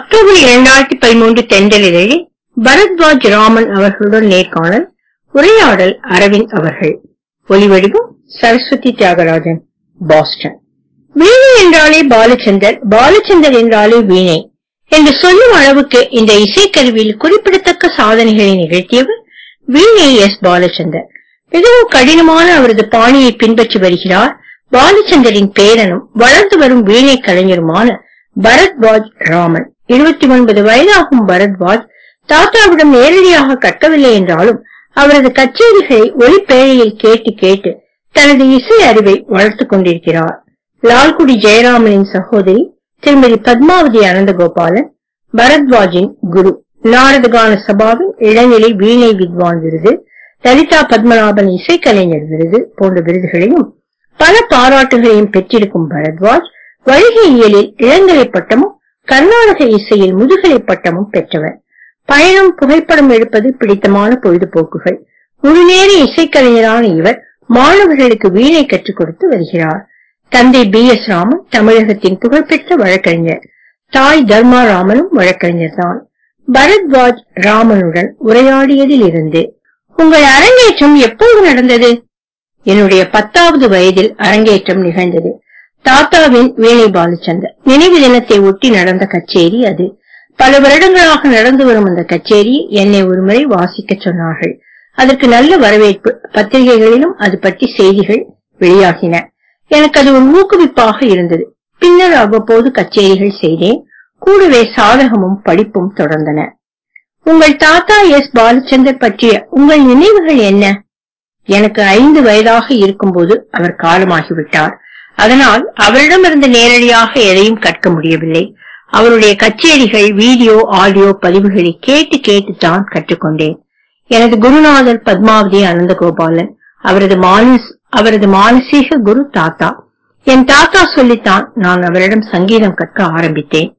October இரண்டாயிரத்தி பதிமூன்று தென்றலில் பரத்வாஜ் ராமன் அவர்களுடன் நேர்காணல் உரையாடல் அரவிந்த் அவர்கள் ஒலிவடிவம் சரஸ்வதி தியாகராஜன் பாஸ்டன் வீணை என்றாலே பாலச்சந்தர் பாலச்சந்தர் என்றாலே வீணை என்று சொல்லும் அளவுக்கு இந்த இசைக்கருவியில் குறிப்பிடத்தக்க சாதனைகளை நிகழ்த்தியவர் வீணை எஸ் பாலச்சந்தர் மிகவும் கடினமான அவரது பாணியை பின்பற்றி வருகிறார் பாலச்சந்தரின் பேரனும் வளர்ந்து வரும் வீணை கலைஞருமான பரத்வாஜ் ராமன் இருபத்தி ஒன்பது வயதாகும் பரத்வாஜ் தாத்தாவிடம் நேரடியாக கற்கவில்லை என்றாலும் அவரது கச்சேரிகளை ஒளிப்பேழையில் கேட்டு கேட்டு தனது இசை அறிவை வளர்த்துக் கொண்டிருக்கிறார் லால்குடி ஜெயராமனின் சகோதரி திருமதி பத்மாவதி அனந்தகோபாலன் பரத்வாஜின் குரு நாரதகான சபாவின் இளநிலை வீணை வித்வான் விருது லலிதா பத்மநாபன் இசைக்கலைஞர் விருது போன்ற விருதுகளையும் பல பாராட்டுகளையும் பெற்றிருக்கும் பரத்வாஜ் வைகையியலில் இளங்கலை பட்டமும் கர்நாடக இசையில் முதுகலை பட்டமும் பெற்றவர் பயணம் புகைப்படம் எடுப்பது பிடித்தமான பொழுதுபோக்குகள் முழுநேர இசைக்கலைஞரான இவர் மாணவர்களுக்கு வீணை கற்றுக் கொடுத்து வருகிறார் தந்தை பி எஸ் ராமன் தமிழகத்தின் புகழ்பெற்ற வழக்கறிஞர் தாய் தர்மா ராமனும் வழக்கறிஞர் தான் பரத்வாஜ் ராமனுடன் உரையாடியதில் இருந்து உங்கள் அரங்கேற்றம் எப்போது நடந்தது என்னுடைய பத்தாவது வயதில் அரங்கேற்றம் நிகழ்ந்தது தாத்தாவின் வீணை பாலச்சந்தர் நினைவு தினத்தை ஒட்டி நடந்த கச்சேரி அது பல வருடங்களாக நடந்து வரும் அந்த கச்சேரி என்னை ஒருமுறை வாசிக்க சொன்னார்கள் அதற்கு நல்ல வரவேற்பு பத்திரிகைகளிலும் அது பற்றி செய்திகள் வெளியாகின எனக்கு அது ஒரு ஊக்குவிப்பாக இருந்தது பின்னர் அவ்வப்போது கச்சேரிகள் செய்தேன் கூடவே சாதகமும் படிப்பும் தொடர்ந்தன உங்கள் தாத்தா எஸ் பாலச்சந்தர் பற்றிய உங்கள் நினைவுகள் என்ன எனக்கு ஐந்து வயதாக இருக்கும்போது அவர் காலமாகிவிட்டார் அதனால் அவரிடமிருந்து நேரடியாக எதையும் கற்க முடியவில்லை அவருடைய கச்சேரிகள் வீடியோ ஆடியோ பதிவுகளை கேட்டு கேட்டு தான் கற்றுக்கொண்டேன் எனது குருநாதர் பத்மாவதி அனந்தகோபாலன் அவரது மானஸ் அவரது மானசீக குரு தாத்தா என் தாத்தா சொல்லித்தான் நான் அவரிடம் சங்கீதம் கற்க ஆரம்பித்தேன்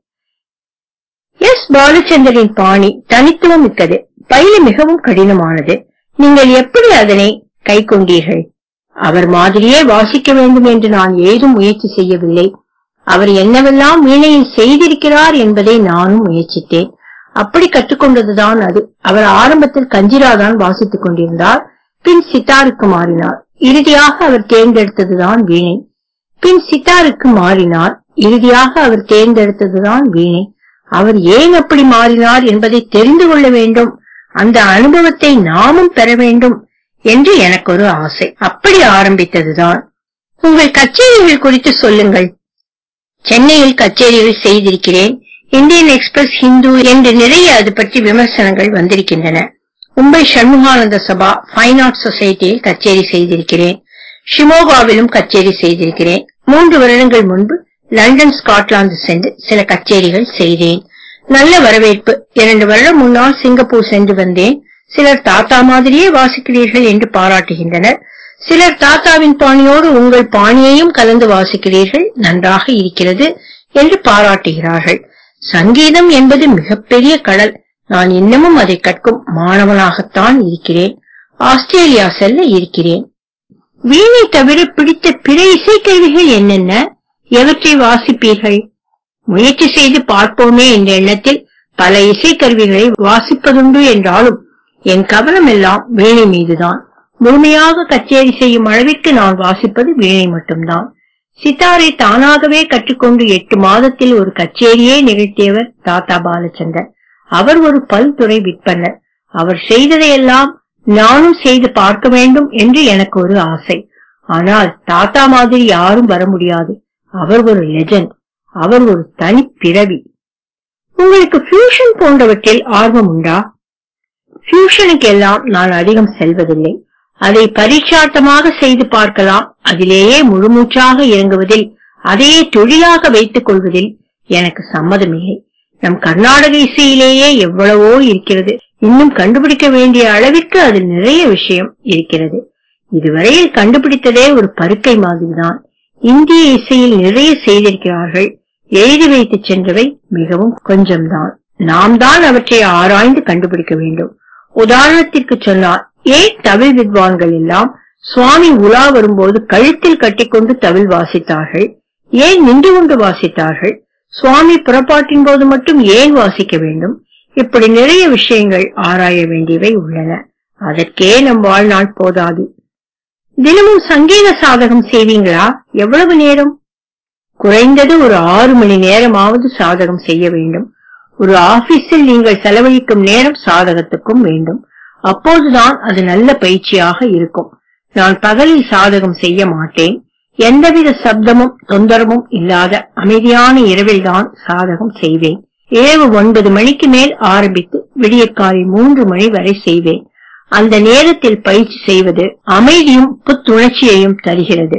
எஸ் பாலச்சந்தரின் பாணி தனித்துவம் மிக்கது பயில மிகவும் கடினமானது நீங்கள் எப்படி அதனை கை கொண்டீர்கள் அவர் மாதிரியே வாசிக்க வேண்டும் என்று நான் ஏதும் முயற்சி செய்யவில்லை அவர் என்னவெல்லாம் வீணையில் செய்திருக்கிறார் என்பதை நானும் முயற்சித்தேன் அப்படி கற்றுக்கொண்டதுதான் அது அவர் ஆரம்பத்தில் கஞ்சிராதான் வாசித்துக் கொண்டிருந்தார் பின் சித்தாருக்கு மாறினார் இறுதியாக அவர் தேர்ந்தெடுத்ததுதான் வீணை பின் சித்தாருக்கு மாறினார் இறுதியாக அவர் தேர்ந்தெடுத்ததுதான் வீணை அவர் ஏன் அப்படி மாறினார் என்பதை தெரிந்து கொள்ள வேண்டும் அந்த அனுபவத்தை நாமும் பெற வேண்டும் என்று எனக்கு ஒரு ஆசை அப்படி ஆரம்பித்ததுதான் உங்கள் கச்சேரிகள் குறித்து சொல்லுங்கள் சென்னையில் கச்சேரிகள் செய்திருக்கிறேன் இந்தியன் எக்ஸ்பிரஸ் ஹிந்து என்று நிறைய அது பற்றி விமர்சனங்கள் வந்திருக்கின்றன மும்பை சண்முகானந்த சபா ஃபைன் ஆர்ட் சொசைட்டியில் கச்சேரி செய்திருக்கிறேன் ஷிமோகாவிலும் கச்சேரி செய்திருக்கிறேன் மூன்று வருடங்கள் முன்பு லண்டன் ஸ்காட்லாந்து சென்று சில கச்சேரிகள் செய்தேன் நல்ல வரவேற்பு இரண்டு வருடம் முன்னால் சிங்கப்பூர் சென்று வந்தேன் சிலர் தாத்தா மாதிரியே வாசிக்கிறீர்கள் என்று பாராட்டுகின்றனர் சிலர் தாத்தாவின் பாணியோடு உங்கள் பாணியையும் கலந்து வாசிக்கிறீர்கள் நன்றாக இருக்கிறது என்று பாராட்டுகிறார்கள் சங்கீதம் என்பது மிகப்பெரிய கடல் நான் இன்னமும் அதை கற்கும் மாணவனாகத்தான் இருக்கிறேன் ஆஸ்திரேலியா செல்ல இருக்கிறேன் வீணை தவிர பிடித்த பிற இசைக்கருவிகள் என்னென்ன எவற்றை வாசிப்பீர்கள் முயற்சி செய்து பார்ப்போமே என்ற எண்ணத்தில் பல இசைக்கருவிகளை வாசிப்பதுண்டு என்றாலும் என் கவனம் எல்லாம் வீணை மீதுதான் முழுமையாக கச்சேரி செய்யும் அளவிற்கு நான் வாசிப்பது வீணை மட்டும்தான் சித்தாரை தானாகவே கற்றுக்கொண்டு எட்டு மாதத்தில் ஒரு கச்சேரியே நிகழ்த்தியவர் தாத்தா பாலச்சந்தர் அவர் ஒரு பல்துறை விற்பனர் அவர் செய்ததையெல்லாம் நானும் செய்து பார்க்க வேண்டும் என்று எனக்கு ஒரு ஆசை ஆனால் தாத்தா மாதிரி யாரும் வர முடியாது அவர் ஒரு லெஜண்ட் அவர் ஒரு தனி பிறவி உங்களுக்கு ஃபியூஷன் போன்றவற்றில் ஆர்வம் உண்டா ஃபியூஷனுக்கு எல்லாம் நான் அதிகம் செல்வதில்லை அதை பரீட்சார்த்தமாக செய்து பார்க்கலாம் அதிலேயே முழுமூச்சாக இறங்குவதில் அதையே தொழிலாக வைத்துக் கொள்வதில் எனக்கு சம்மதமில்லை நம் கர்நாடக இசையிலேயே எவ்வளவோ இருக்கிறது இன்னும் கண்டுபிடிக்க வேண்டிய அளவிற்கு அதில் நிறைய விஷயம் இருக்கிறது இதுவரையில் கண்டுபிடித்ததே ஒரு பருக்கை மாதிரிதான் இந்திய இசையில் நிறைய செய்திருக்கிறார்கள் எழுதி வைத்து சென்றவை மிகவும் கொஞ்சம்தான் நாம் தான் அவற்றை ஆராய்ந்து கண்டுபிடிக்க வேண்டும் உதாரணத்திற்கு சொன்னால் ஏன் தமிழ் வித்வான்கள் எல்லாம் சுவாமி உலா வரும்போது கழுத்தில் கட்டிக்கொண்டு தவில் வாசித்தார்கள் ஏன் நின்று கொண்டு வாசித்தார்கள் சுவாமி புறப்பாட்டின் போது மட்டும் ஏன் வாசிக்க வேண்டும் இப்படி நிறைய விஷயங்கள் ஆராய வேண்டியவை உள்ளன அதற்கே நம் வாழ்நாள் போதாது தினமும் சங்கீத சாதகம் செய்வீங்களா எவ்வளவு நேரம் குறைந்தது ஒரு ஆறு மணி நேரமாவது சாதகம் செய்ய வேண்டும் ஒரு ஆபீஸில் நீங்கள் செலவழிக்கும் நேரம் சாதகத்துக்கும் வேண்டும் அப்போதுதான் அது நல்ல பயிற்சியாக இருக்கும் நான் பகலில் சாதகம் செய்ய மாட்டேன் எந்தவித சப்தமும் தொந்தரவும் இல்லாத அமைதியான இரவில்தான் சாதகம் செய்வேன் இரவு ஒன்பது மணிக்கு மேல் ஆரம்பித்து விடியற்காலை மூன்று மணி வரை செய்வேன் அந்த நேரத்தில் பயிற்சி செய்வது அமைதியும் புத்துணர்ச்சியையும் தருகிறது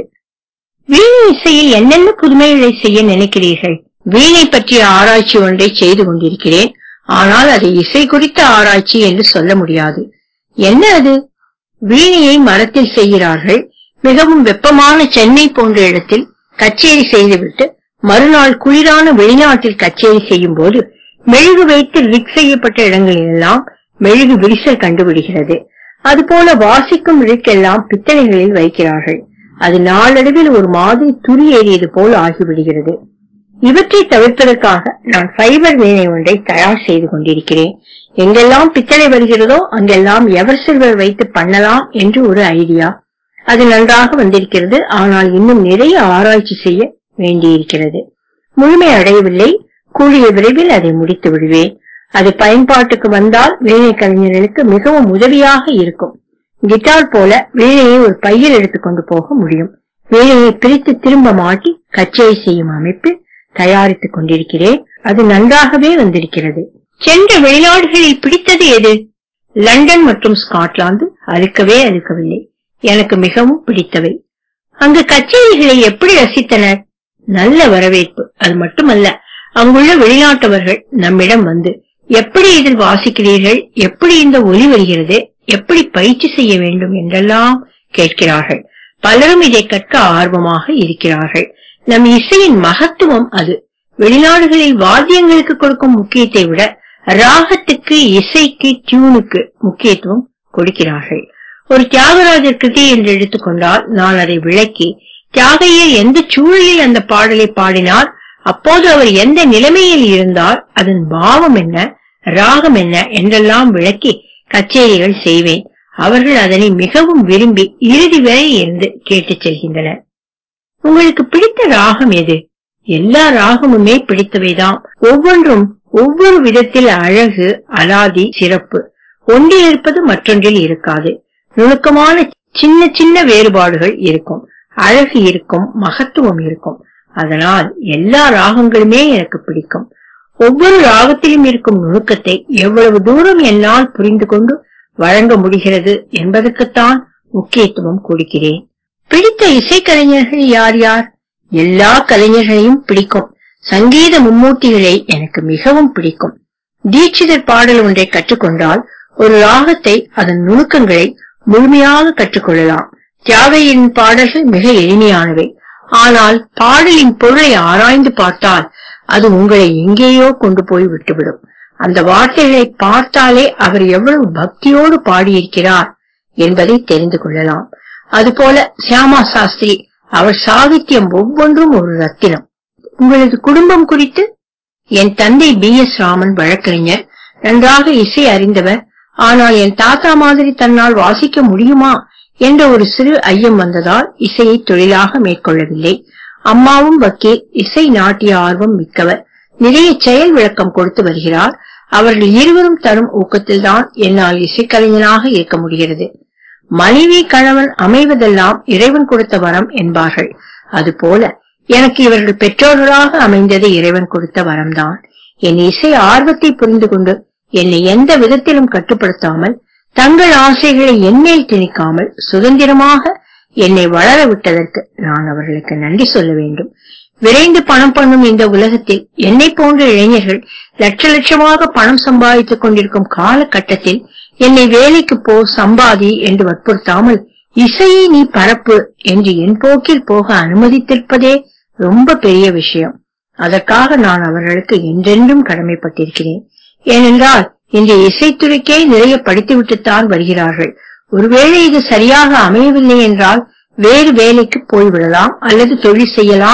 வீணை இசையில் என்னென்ன புதுமைகளை செய்ய நினைக்கிறீர்கள் வீணை பற்றிய ஆராய்ச்சி ஒன்றை செய்து கொண்டிருக்கிறேன் ஆனால் அதை இசை குறித்த ஆராய்ச்சி என்று சொல்ல முடியாது என்ன அது வீணையை மரத்தில் செய்கிறார்கள் மிகவும் வெப்பமான சென்னை போன்ற இடத்தில் கச்சேரி செய்துவிட்டு மறுநாள் குளிரான வெளிநாட்டில் கச்சேரி செய்யும் போது மெழுகு வைத்து ரிக் செய்யப்பட்ட இடங்களிலெல்லாம் மெழுகு விரிசல் கண்டுபிடிக்கிறது அதுபோல வாசிக்கும் ரிக் எல்லாம் பித்தளைகளில் வைக்கிறார்கள் அது நாளடைவில் ஒரு மாதிரி துரி ஏறியது போல் ஆகிவிடுகிறது இவற்றை தவிர்ப்பதற்காக நான் ஃபைபர் வீணை ஒன்றை தயார் செய்து கொண்டிருக்கிறேன் எங்கெல்லாம் பித்தளை வருகிறதோ அங்கெல்லாம் எவர் சில்வர் வைத்து பண்ணலாம் என்று ஒரு ஐடியா அது நன்றாக வந்திருக்கிறது ஆனால் இன்னும் நிறைய ஆராய்ச்சி செய்ய வேண்டியிருக்கிறது முழுமை அடையவில்லை கூடிய விரைவில் அதை முடித்து விடுவேன் அது பயன்பாட்டுக்கு வந்தால் வீணை கலைஞர்களுக்கு மிகவும் உதவியாக இருக்கும் கிட்டார் போல வீணையை ஒரு பையில் எடுத்துக்கொண்டு போக முடியும் வீணையை பிரித்து திரும்ப மாட்டி கச்சேரி செய்யும் அமைப்பில் தயாரித்துக் கொண்டிருக்கிறேன் அது நன்றாகவே வந்திருக்கிறது சென்ற வெளிநாடுகளில் பிடித்தது எது லண்டன் மற்றும் ஸ்காட்லாந்து அழுக்கவே அழுக்கவில்லை எனக்கு மிகவும் பிடித்தவை அங்கு கச்சேரிகளை எப்படி ரசித்தனர் நல்ல வரவேற்பு அது மட்டுமல்ல அங்குள்ள வெளிநாட்டவர்கள் நம்மிடம் வந்து எப்படி இதில் வாசிக்கிறீர்கள் எப்படி இந்த ஒலி வருகிறது எப்படி பயிற்சி செய்ய வேண்டும் என்றெல்லாம் கேட்கிறார்கள் பலரும் இதை கற்க ஆர்வமாக இருக்கிறார்கள் நம் இசையின் மகத்துவம் அது வெளிநாடுகளில் வாத்தியங்களுக்கு கொடுக்கும் முக்கியத்தை விட ராகத்துக்கு இசைக்கு டியூனுக்கு முக்கியத்துவம் கொடுக்கிறார்கள் ஒரு தியாகராஜர் கிருதி என்று எடுத்துக்கொண்டால் நான் அதை விளக்கி தியாகையர் எந்த சூழலில் அந்த பாடலை பாடினார் அப்போது அவர் எந்த நிலைமையில் இருந்தார் அதன் பாவம் என்ன ராகம் என்ன என்றெல்லாம் விளக்கி கச்சேரிகள் செய்வேன் அவர்கள் அதனை மிகவும் விரும்பி இறுதி வரை இருந்து கேட்டுச் செல்கின்றனர் உங்களுக்கு பிடித்த ராகம் எது எல்லா ராகமுமே பிடித்தவைதான் ஒவ்வொன்றும் ஒவ்வொரு விதத்தில் அழகு அலாதி சிறப்பு ஒன்றில் இருப்பது மற்றொன்றில் இருக்காது நுணுக்கமான சின்ன சின்ன வேறுபாடுகள் இருக்கும் அழகு இருக்கும் மகத்துவம் இருக்கும் அதனால் எல்லா ராகங்களுமே எனக்கு பிடிக்கும் ஒவ்வொரு ராகத்திலும் இருக்கும் நுணுக்கத்தை எவ்வளவு தூரம் என்னால் புரிந்து கொண்டு வழங்க முடிகிறது என்பதற்குத்தான் முக்கியத்துவம் கொடுக்கிறேன் பிடித்த இசைக்கலைஞர்கள் யார் யார் எல்லா கலைஞர்களையும் பிடிக்கும் சங்கீத மும்மூர்த்திகளை எனக்கு மிகவும் பிடிக்கும் தீட்சிதர் பாடல் ஒன்றை கற்றுக்கொண்டால் ஒரு ராகத்தை அதன் நுணுக்கங்களை முழுமையாக கற்றுக்கொள்ளலாம் தியாகையின் பாடல்கள் மிக எளிமையானவை ஆனால் பாடலின் பொருளை ஆராய்ந்து பார்த்தால் அது உங்களை எங்கேயோ கொண்டு போய் விட்டுவிடும் அந்த வார்த்தைகளை பார்த்தாலே அவர் எவ்வளவு பக்தியோடு பாடியிருக்கிறார் என்பதை தெரிந்து கொள்ளலாம் அதுபோல சியாமா சாஸ்திரி அவர் சாகித்யம் ஒவ்வொன்றும் ஒரு ரத்தினம் உங்களது குடும்பம் குறித்து என் தந்தை பி எஸ் ராமன் வழக்கறிஞர் நன்றாக இசை அறிந்தவர் ஆனால் என் தாத்தா மாதிரி தன்னால் வாசிக்க முடியுமா என்ற ஒரு சிறு ஐயம் வந்ததால் இசையை தொழிலாக மேற்கொள்ளவில்லை அம்மாவும் வக்கீல் இசை நாட்டிய ஆர்வம் மிக்கவர் நிறைய செயல் விளக்கம் கொடுத்து வருகிறார் அவர்கள் இருவரும் தரும் ஊக்கத்தில்தான் என்னால் இசைக்கலைஞனாக இருக்க முடிகிறது மனைவி கணவன் அமைவதெல்லாம் இறைவன் கொடுத்த வரம் என்பார்கள் அதுபோல எனக்கு இவர்கள் பெற்றோர்களாக அமைந்தது இறைவன் கொடுத்த வரம்தான் என் இசை ஆர்வத்தை புரிந்து கொண்டு என்னை எந்த விதத்திலும் கட்டுப்படுத்தாமல் தங்கள் ஆசைகளை என்மேல் திணிக்காமல் சுதந்திரமாக என்னை வளர விட்டதற்கு நான் அவர்களுக்கு நன்றி சொல்ல வேண்டும் விரைந்து பணம் பண்ணும் இந்த உலகத்தில் என்னை போன்ற இளைஞர்கள் லட்ச லட்சமாக பணம் சம்பாதித்துக் கொண்டிருக்கும் காலகட்டத்தில் என்னை வேலைக்கு போ சம்பாதி என்று வற்புறுத்தாமல் இசையை நீ பரப்பு என்று என் போக்கில் போக அனுமதித்திருப்பதே ரொம்ப பெரிய விஷயம் அதற்காக நான் அவர்களுக்கு என்றென்றும் கடமைப்பட்டிருக்கிறேன் ஏனென்றால் இந்த இசைத்துறைக்கே நிறைய படித்துவிட்டுத்தான் வருகிறார்கள் ஒருவேளை இது சரியாக அமையவில்லை என்றால் வேறு வேலைக்கு போய்விடலாம் அல்லது தொழில் செய்யலாம்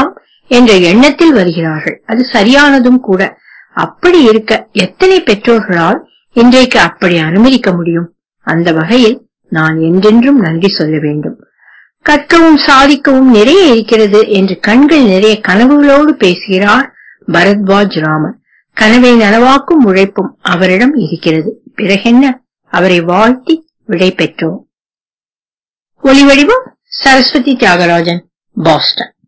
என்ற எண்ணத்தில் வருகிறார்கள் அது சரியானதும் கூட அப்படி இருக்க எத்தனை பெற்றோர்களால் இன்றைக்கு அப்படி அனுமதிக்க முடியும் அந்த வகையில் நான் என்றென்றும் நன்றி சொல்ல வேண்டும் கற்கவும் சாதிக்கவும் நிறைய இருக்கிறது என்று கண்கள் நிறைய கனவுகளோடு பேசுகிறார் பரத்வாஜ் ராமன் கனவை நனவாக்கும் உழைப்பும் அவரிடம் இருக்கிறது பிறகென்ன அவரை வாழ்த்தி விடை பெற்றோம் ஒளிவடிவம் சரஸ்வதி தியாகராஜன் பாஸ்டன்